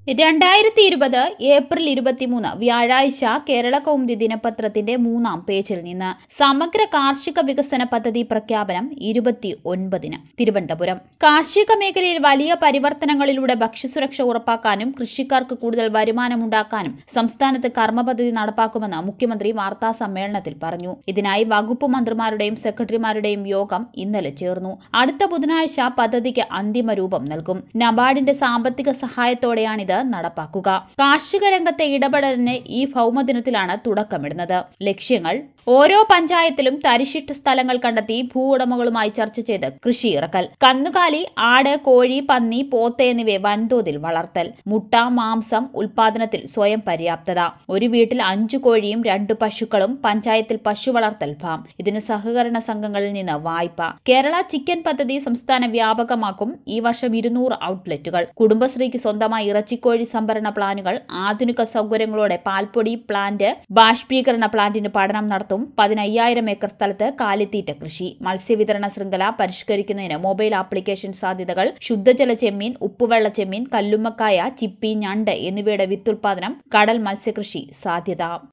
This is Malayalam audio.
രണ്ടായിരത്തി ഇരുപത് ഏപ്രിൽ ഇരുപത്തിമൂന്ന് വ്യാഴാഴ്ച കേരള കൗമുദി ദിനപത്രത്തിന്റെ മൂന്നാം പേജിൽ നിന്ന് സമഗ്ര കാർഷിക വികസന പദ്ധതി പ്രഖ്യാപനം ഇരുപത്തി ഒൻപതിന് തിരുവനന്തപുരം കാർഷിക മേഖലയിൽ വലിയ പരിവർത്തനങ്ങളിലൂടെ ഭക്ഷ്യസുരക്ഷ ഉറപ്പാക്കാനും കൃഷിക്കാർക്ക് കൂടുതൽ വരുമാനമുണ്ടാക്കാനും സംസ്ഥാനത്ത് കർമ്മ പദ്ധതി നടപ്പാക്കുമെന്ന് മുഖ്യമന്ത്രി വാർത്താ സമ്മേളനത്തിൽ പറഞ്ഞു ഇതിനായി വകുപ്പ് മന്ത്രിമാരുടെയും സെക്രട്ടറിമാരുടെയും യോഗം ഇന്നലെ ചേർന്നു അടുത്ത ബുധനാഴ്ച പദ്ധതിക്ക് അന്തിമ രൂപം നൽകും നബാർഡിന്റെ സാമ്പത്തിക സഹായത്തോടെയാണിത് നടപ്പാക്കുക കാർഷിക രംഗത്തെ ഇടപെടലിന് ഈ ഭൌമദിനത്തിലാണ് തുടക്കമിടുന്നത് ലക്ഷ്യങ്ങൾ ഓരോ പഞ്ചായത്തിലും തരിശിട്ട സ്ഥലങ്ങൾ കണ്ടെത്തി ഭൂ ഉടമകളുമായി ചർച്ച ചെയ്ത് കൃഷി ഇറക്കൽ കന്നുകാലി ആട് കോഴി പന്നി പോത്ത് എന്നിവയെ വൻതോതിൽ വളർത്തൽ മുട്ട മാംസം ഉൽപാദനത്തിൽ സ്വയം പര്യാപ്തത ഒരു വീട്ടിൽ അഞ്ചു കോഴിയും രണ്ടു പശുക്കളും പഞ്ചായത്തിൽ പശു വളർത്തൽ ഫാം ഇതിന് സഹകരണ സംഘങ്ങളിൽ നിന്ന് വായ്പ കേരള ചിക്കൻ പദ്ധതി സംസ്ഥാന വ്യാപകമാക്കും ഈ വർഷം ഇരുന്നൂറ് ഔട്ട്ലെറ്റുകൾ കുടുംബശ്രീക്ക് സ്വന്തമായി ഇറച്ചിക്കോഴി സംഭരണ പ്ലാനുകൾ ആധുനിക സൗകര്യങ്ങളോടെ പാൽപ്പൊടി പ്ലാന്റ് ബാഷ്പീകരണ പ്ലാന്റിന് പഠനം നടത്തും പതിനയ്യായിരം ഏക്കർ സ്ഥലത്ത് കാലിത്തീറ്റ കൃഷി മത്സ്യവിതരണ ശൃംഖല പരിഷ്കരിക്കുന്നതിന് മൊബൈൽ ആപ്ലിക്കേഷൻ സാധ്യതകൾ ശുദ്ധജല ചെമ്മീൻ ഉപ്പുവെള്ള ചെമ്മീൻ കല്ലുമ്മക്കായ ചിപ്പി ഞണ്ട് എന്നിവയുടെ വിത്തുൽപാദനം കടൽ മത്സ്യകൃഷി സാധ്യത